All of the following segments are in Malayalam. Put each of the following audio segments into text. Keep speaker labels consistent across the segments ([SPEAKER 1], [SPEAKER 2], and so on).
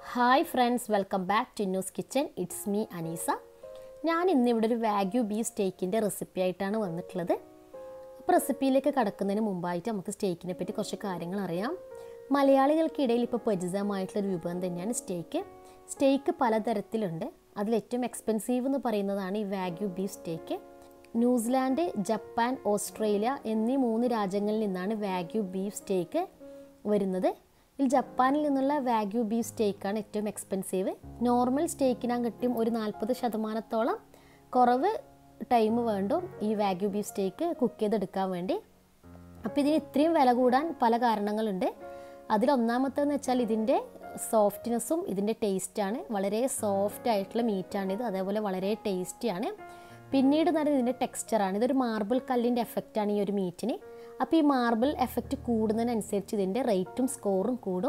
[SPEAKER 1] hi friends welcome back to news kitchen it's me Aneesa ഞാൻ ഇന്നിവിടെ ഒരു വാഗ്യു ബീഫ് സ്റ്റേക്കിൻ്റെ റെസിപ്പി ആയിട്ടാണ് വന്നിട്ടുള്ളത് അപ്പോൾ റെസിപ്പിയിലേക്ക് കടക്കുന്നതിന് മുമ്പായിട്ട് നമുക്ക് സ്റ്റേക്കിനെ പറ്റി കുറച്ച് കാര്യങ്ങൾ അറിയാം മലയാളികൾക്കിടയിൽ ഇപ്പോൾ പരിചിതമായിട്ടുള്ളൊരു വിഭവം തന്നെയാണ് സ്റ്റേക്ക് സ്റ്റേക്ക് പലതരത്തിലുണ്ട് അതിൽ ഏറ്റവും എക്സ്പെൻസീവ് എന്ന് പറയുന്നതാണ് ഈ wagyu beef steak New Zealand Japan Australia എന്നീ മൂന്ന് രാജ്യങ്ങളിൽ നിന്നാണ് വാഗ്യു ബീഫ് സ്റ്റേക്ക് വരുന്നത് ഇതിൽ ജപ്പാനിൽ നിന്നുള്ള വാഗ്യു ബീഫ് സ്റ്റേക്കാണ് ഏറ്റവും എക്സ്പെൻസീവ് നോർമൽ സ്റ്റേക്കിനാകട്ടിയും ഒരു നാൽപ്പത് ശതമാനത്തോളം കുറവ് ടൈം വേണ്ടും ഈ വാഗ്യു ബീഫ് സ്റ്റേക്ക് കുക്ക് ചെയ്തെടുക്കാൻ വേണ്ടി അപ്പോൾ ഇതിന് ഇത്രയും വില കൂടാൻ പല കാരണങ്ങളുണ്ട് അതിലൊന്നാമത്തെന്ന് വെച്ചാൽ ഇതിൻ്റെ സോഫ്റ്റ്നെസ്സും ഇതിൻ്റെ ടേസ്റ്റാണ് വളരെ സോഫ്റ്റ് ആയിട്ടുള്ള മീറ്റാണിത് അതേപോലെ വളരെ ടേസ്റ്റിയാണ് പിന്നീട് എന്ന് പറയുന്നത് ഇതിൻ്റെ ടെക്സ്ചറാണ് ഇതൊരു മാർബിൾ കല്ലിൻ്റെ എഫക്റ്റാണ് ഈ ഒരു മീറ്റിന് അപ്പോൾ ഈ മാർബിൾ എഫക്റ്റ് കൂടുന്നതിനനുസരിച്ച് ഇതിൻ്റെ റേറ്റും സ്കോറും കൂടും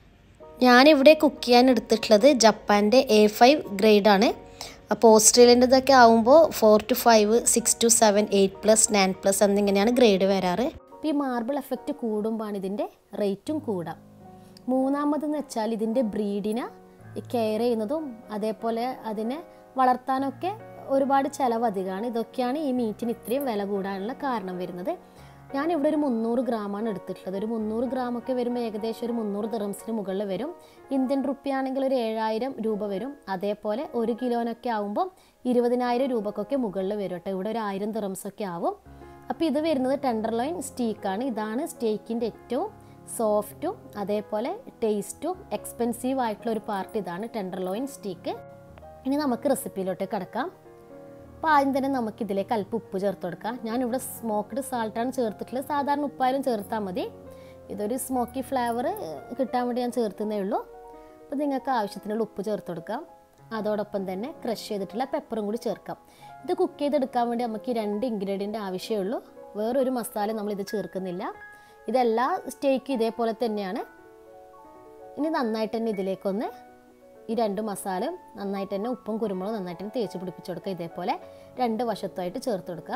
[SPEAKER 1] ഞാനിവിടെ കുക്ക് ചെയ്യാൻ എടുത്തിട്ടുള്ളത് ജപ്പാൻ്റെ എ ഫൈവ് ഗ്രേഡാണ് അപ്പോൾ ഓസ്ട്രേലിയൻ്റെതൊക്കെ ആകുമ്പോൾ four two five six two seven eight plus nine plus എന്നിങ്ങനെയാണ് ഗ്രേഡ് വരാറ് അപ്പോൾ ഈ മാർബിൾ എഫക്റ്റ് കൂടുമ്പോഴാണ് ഇതിൻ്റെ റേറ്റും കൂടാം മൂന്നാമതെന്ന് വെച്ചാൽ ഇതിൻ്റെ ബ്രീഡിനെ കെയർ ചെയ്യുന്നതും അതേപോലെ അതിനെ വളർത്താനൊക്കെ ഒരുപാട് ചിലവ് അധികമാണ് ഇതൊക്കെയാണ് ഈ മീറ്റിന് ഇത്രയും വില കൂടാനുള്ള കാരണം വരുന്നത് ഞാൻ ഇവിടെ ഒരു മുന്നൂറ് ഗ്രാമാണ് എടുത്തിട്ടുള്ളത് ഒരു മുന്നൂറ് ഗ്രാം ഒക്കെ വരുമ്പോൾ ഏകദേശം ഒരു മുന്നൂറ് ദിറംസിന് മുകളിൽ വരും ഇന്ത്യൻ റുപ്പി ആണെങ്കിൽ ഒരു ഏഴായിരം രൂപ വരും അതേപോലെ ഒരു കിലോനൊക്കെ ആകുമ്പോൾ ഇരുപതിനായിരം രൂപക്കൊക്കെ മുകളിൽ വരും കേട്ടോ ഇവിടെ ഒരു ആയിരം ദിറംസൊക്കെ ആവും അപ്പോൾ ഇത് വരുന്നത് ടെൻഡർലോയിൻ സ്റ്റീക്കാണ് ഇതാണ് സ്റ്റേക്കിൻ്റെ ഏറ്റവും സോഫ്റ്റും അതേപോലെ ടേസ്റ്റും എക്സ്പെൻസീവ് ആയിട്ടുള്ള ഒരു പാർട്ട് ഇതാണ് ടെൻഡർലോയിൻ സ്റ്റീക്ക് ഇനി നമുക്ക് റെസിപ്പിയിലോട്ട് കിടക്കാം അപ്പോൾ ആദ്യം തന്നെ നമുക്ക് ഇതിലേക്ക് അല്പം ഉപ്പ് ചേർത്ത് കൊടുക്കാം ഞാനിവിടെ സ്മോക്ക്ഡ് സാൾട്ടാണ് ചേർത്തിട്ടുള്ളത് സാധാരണ ഉപ്പായാലും ചേർത്താൽ മതി ഇതൊരു സ്മോക്കി ഫ്ലേവർ കിട്ടാൻ വേണ്ടി ഞാൻ ചേർത്തുന്നേ ഉള്ളൂ അപ്പോൾ നിങ്ങൾക്ക് ആവശ്യത്തിനുള്ള ഉപ്പ് ചേർത്ത് കൊടുക്കാം അതോടൊപ്പം തന്നെ ക്രഷ് ചെയ്തിട്ടുള്ള പെപ്പറും കൂടി ചേർക്കാം ഇത് കുക്ക് ചെയ്തെടുക്കാൻ വേണ്ടി നമുക്ക് ഈ രണ്ട് ഇൻഗ്രീഡിയൻ്റ് ആവശ്യമേ ഉള്ളൂ വേറൊരു മസാല നമ്മൾ ഇത് ചേർക്കുന്നില്ല ഇതെല്ലാ സ്റ്റേക്ക് ഇതേപോലെ തന്നെയാണ് ഇനി നന്നായിട്ട് തന്നെ ഇതിലേക്കൊന്ന് ഈ രണ്ട് മസാലയും നന്നായിട്ട് തന്നെ ഉപ്പും കുരുമുളകും നന്നായിട്ട് തന്നെ തേച്ച് പിടിപ്പിച്ച് കൊടുക്കുക ഇതേപോലെ രണ്ട് വശത്തായിട്ട് ചേർത്ത് കൊടുക്കുക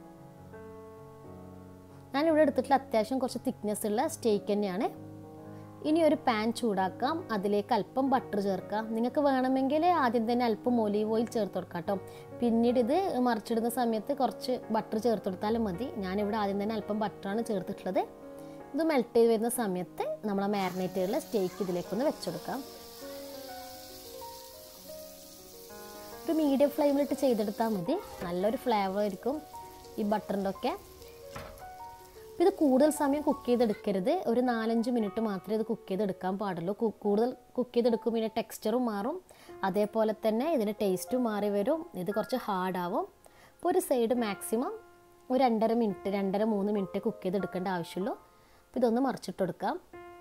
[SPEAKER 1] ഞാനിവിടെ എടുത്തിട്ടുള്ള അത്യാവശ്യം കുറച്ച് തിക്നെസ് ഉള്ള സ്റ്റേക്ക് തന്നെയാണ് ഇനി ഒരു പാൻ ചൂടാക്കാം അതിലേക്ക് അല്പം ബട്ടർ ചേർക്കാം നിങ്ങൾക്ക് വേണമെങ്കിൽ ആദ്യം തന്നെ അല്പം ഒലീവ് ഓയിൽ ചേർത്ത് കൊടുക്കാം കേട്ടോ പിന്നീട് ഇത് മറിച്ചിടുന്ന സമയത്ത് കുറച്ച് ബട്ടർ ചേർത്ത് കൊടുത്താലും മതി ഞാനിവിടെ ആദ്യം തന്നെ അല്പം ബട്ടറാണ് ചേർത്തിട്ടുള്ളത് ഇത് മെൽറ്റ് ചെയ്ത് വരുന്ന സമയത്ത് നമ്മൾ മാരിനേറ്റ് ചെയ്തുള്ള സ്റ്റേക്ക് ഇതിലേക്കൊന്ന് വെച്ചെടുക്കാം ഒരു മീഡിയം ഫ്ലെയിമിലിട്ട് ചെയ്തെടുത്താൽ മതി നല്ലൊരു ഫ്ലേവർ ആയിരിക്കും ഈ ബട്ടറിൻ്റെ ഒക്കെ ഇത് കൂടുതൽ സമയം കുക്ക് ചെയ്തെടുക്കരുത് ഒരു നാലഞ്ച് മിനിറ്റ് മാത്രമേ ഇത് കുക്ക് ചെയ്തെടുക്കാൻ പാടുള്ളൂ കൂടുതൽ കുക്ക് ചെയ്തെടുക്കുമ്പോൾ ഇതിൻ്റെ ടെക്സ്ചറും മാറും അതേപോലെ തന്നെ ഇതിൻ്റെ ടേസ്റ്റും മാറി വരും ഇത് കുറച്ച് ഹാർഡാവും അപ്പോൾ ഒരു സൈഡ് മാക്സിമം ഒരു രണ്ടര മിനിറ്റ് രണ്ടര മൂന്ന് മിനിറ്റ് കുക്ക് ചെയ്തെടുക്കേണ്ട ആവശ്യമുള്ളൂ അപ്പോൾ ഇതൊന്ന് മറിച്ചിട്ടെടുക്കാം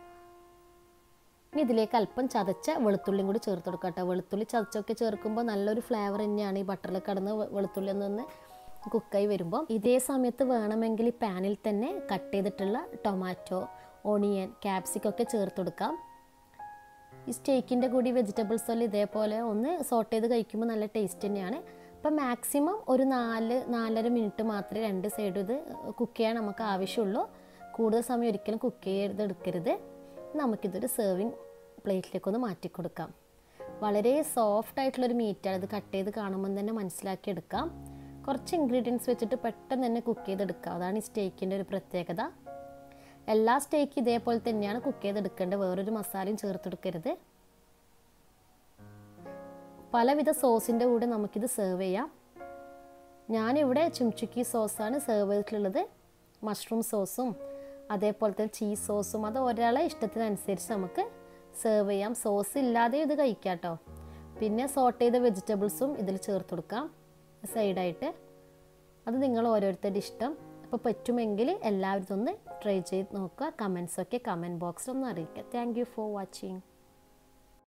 [SPEAKER 1] ഇനി ഇതിലേക്ക് അല്പം ചതച്ച വെളുത്തുള്ളിയും കൂടി ചേർത്ത് കൊടുക്കാം കേട്ടോ വെളുത്തുള്ളി ചതച്ചൊക്കെ ചേർക്കുമ്പോൾ നല്ലൊരു ഫ്ലേവർ തന്നെയാണ് ഈ ബട്ടറിൽ കിടന്ന് വെളുത്തുള്ളി നിന്ന് കുക്കായി വരുമ്പോൾ ഇതേ സമയത്ത് വേണമെങ്കിൽ ഈ പാനിൽ തന്നെ കട്ട് ചെയ്തിട്ടുള്ള ടൊമാറ്റോ ഓണിയൻ ക്യാപ്സിക്കൊക്കെ ചേർത്ത് കൊടുക്കാം ഈ സ്റ്റേക്കിൻ്റെ കൂടി വെജിറ്റബിൾസ് എല്ലാം ഇതേപോലെ ഒന്ന് സോട്ട് ചെയ്ത് കഴിക്കുമ്പോൾ നല്ല ടേസ്റ്റ് തന്നെയാണ് അപ്പം മാക്സിമം ഒരു നാല് നാലര മിനിറ്റ് മാത്രമേ രണ്ട് സൈഡും ഇത് കുക്ക് ചെയ്യാൻ നമുക്ക് ആവശ്യമുള്ളൂ കൂടുതൽ സമയം ഒരിക്കലും കുക്ക് ചെയ്തെടുക്കരുത് നമുക്കിതൊരു സെർവിങ് പ്ലേറ്റിലേക്കൊന്ന് മാറ്റി കൊടുക്കാം വളരെ സോഫ്റ്റ് ആയിട്ടുള്ളൊരു മീറ്റാണ് ഇത് കട്ട് ചെയ്ത് കാണുമ്പോൾ തന്നെ മനസ്സിലാക്കി എടുക്കാം കുറച്ച് ഇൻഗ്രീഡിയൻസ് വെച്ചിട്ട് പെട്ടെന്ന് തന്നെ കുക്ക് ചെയ്തെടുക്കാം അതാണ് ഈ സ്റ്റേക്കിൻ്റെ ഒരു പ്രത്യേകത എല്ലാ സ്റ്റേക്ക് ഇതേപോലെ തന്നെയാണ് കുക്ക് ചെയ്തെടുക്കേണ്ടത് വേറൊരു മസാലയും ചേർത്തെടുക്കരുത് പലവിധ സോസിൻ്റെ കൂടെ നമുക്കിത് സെർവ് ചെയ്യാം ഞാനിവിടെ ചുംചുക്കി സോസാണ് സെർവ് ചെയ്തിട്ടുള്ളത് മഷ്റൂം സോസും അതേപോലെ തന്നെ ചീസ് സോസും അത് ഒരാളെ ഇഷ്ടത്തിനനുസരിച്ച് നമുക്ക് സെർവ് ചെയ്യാം സോസ് ഇല്ലാതെ ഇത് കഴിക്കാം കേട്ടോ പിന്നെ സോട്ട് ചെയ്ത വെജിറ്റബിൾസും ഇതിൽ ചേർത്ത് കൊടുക്കാം സൈഡായിട്ട് അത് നിങ്ങൾ ഓരോരുത്തരുടെ ഇഷ്ടം അപ്പോൾ പറ്റുമെങ്കിൽ എല്ലാവരും ഒന്ന് ട്രൈ ചെയ്ത് നോക്കുക കമൻസൊക്കെ കമൻറ്റ് ബോക്സിൽ ഒന്ന് അറിയിക്കുക താങ്ക് യു ഫോർ വാച്ചിങ്